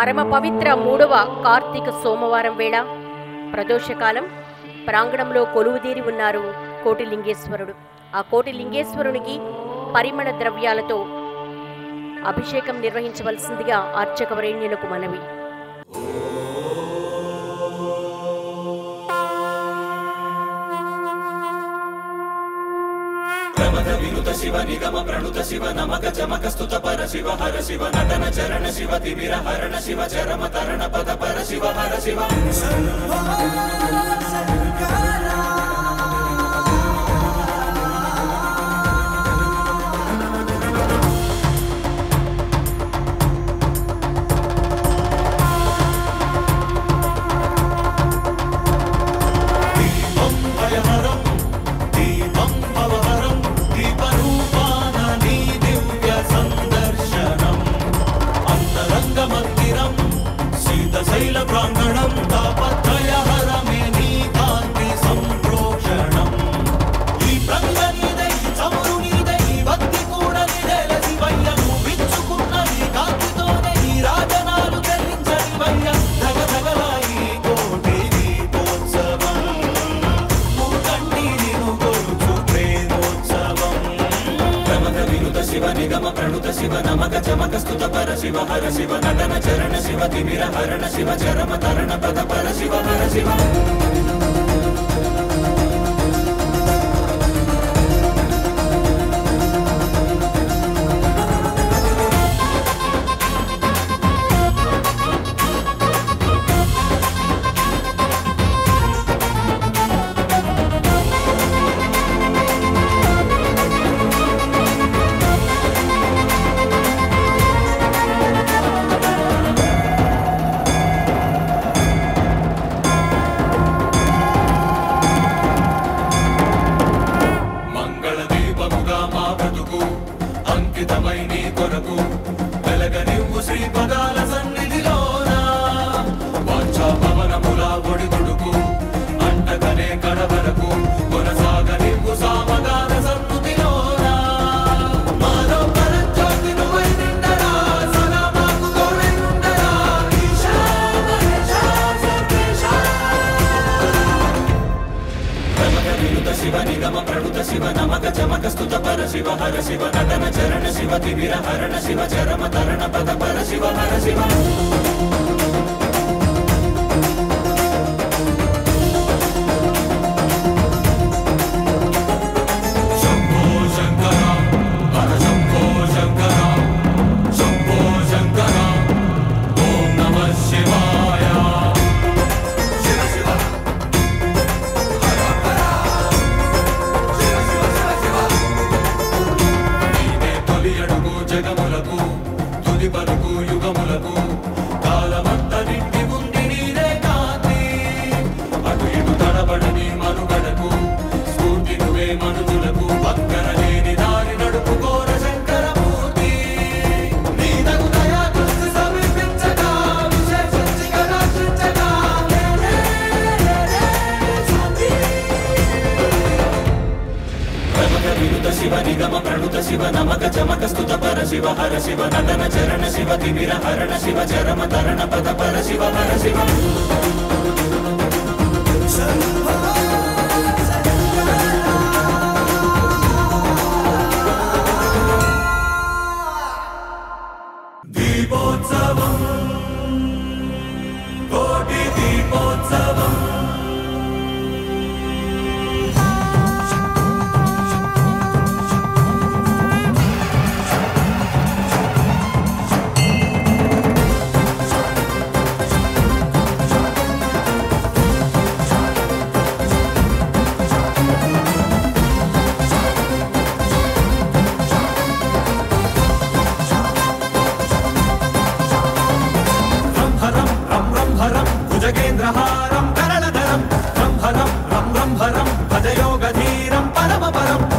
పరమ పవిత్ర మూడవ కార్తీక సోమవారం వేళ ప్రదోషకాలం ప్రాంగణంలో కొలువుదీరి ఉన్నారు కోటిలింగేశ్వరుడు ఆ కోటిలింగేశ్వరునికి పరిమళ ద్రవ్యాలతో అభిషేకం నిర్వహించవలసిందిగా అర్చకవరేణ్యులకు మనవి దీపం భయహరం దీపం భవహరం దీపరూపాన నీ దివ్య సందర్శనం అంతరంగ మందిరం శీతశైల ప్రాంగణం తాపత్రయహరమే నీ కాంతి సంప్రోక్షణం ఈ ప్రంగ నీదై చమురు నీదై భక్తి కూడా నిదేల శివయ్య నువ్వు విచ్చుకున్న ఈ కాంతితోనే ఈ రాజనాలు చెల్లించని వయ్య ధగ ధగలాయి కోటి దీపోత్సవం మూకంటి నిను కొలుచు ప్రేమోత్సవం ప్రమథ వినుత శివ నిగమ ప్రణుత శివ నమక చమక స్తుత పర శివ హర శివ నటన చరణ శివ తిమిర హరణ శివ చరమ తరణ పద పర శివ హర శివ మంగళ దీపముగా మా బ్రతుకు అంకితమై నీ కొరకు వెలగనివ్వు శ్రీ పదాల సన్నిధిలోన వాంఛా పవనముల ఒడిదుడుకు అంటకనే కడవరకు కొనసాగనివ్వు సామగాన సన్నుతిలోన మాలో పరంజ్యోతి నువ్వై నిండరా సదా మాకు తోడై ఉండరా ఈశా మహేశా సర్వేశా ప్రమథ వినుత శివ నిగమ ప్రణుత శివ నమక చమక స్తుత పర శివ హర శివ నటన చరణ శివ తిమిర హరణ శివ చరమ తరణ పద పర శివ హర శివ శంభో శంకర హర శంభో శంకర శంభో శంకర ఓం నమః శివాయ శివ శివ నీవే తొలి అడుగు జగములకు తుది పలుకు యుగములకు కాలమంత నిండి ఉంది నీదే కాంతి అటు ఇటు తడబడని మనుగడకు స్ఫూర్తి నువ్వే మనుజులకు పక్కన లేని దారి నడుపుకోర శంకరమూర్తి నీ తగు దయా దృష్టి సమీపించగా విశేషించి కటాక్షించగా లే, లే, లే, లే, శాంతి. ప్రమథ వినుత శివ నిగమ ప్రణుత శివ నమక చమక స్తుత పర శివ హర శివ నటన చరణ శివ తిమిర హరణ శివ చరమ తరణ పద పర శివ హర శివ దీపోత్సవం కోటి దీపోత్సవం రంహరం రం రంహరం భుజగేంద్రహారం కరళధరం రంహరం రం రంహరం భజయోగధీరం పరమపరం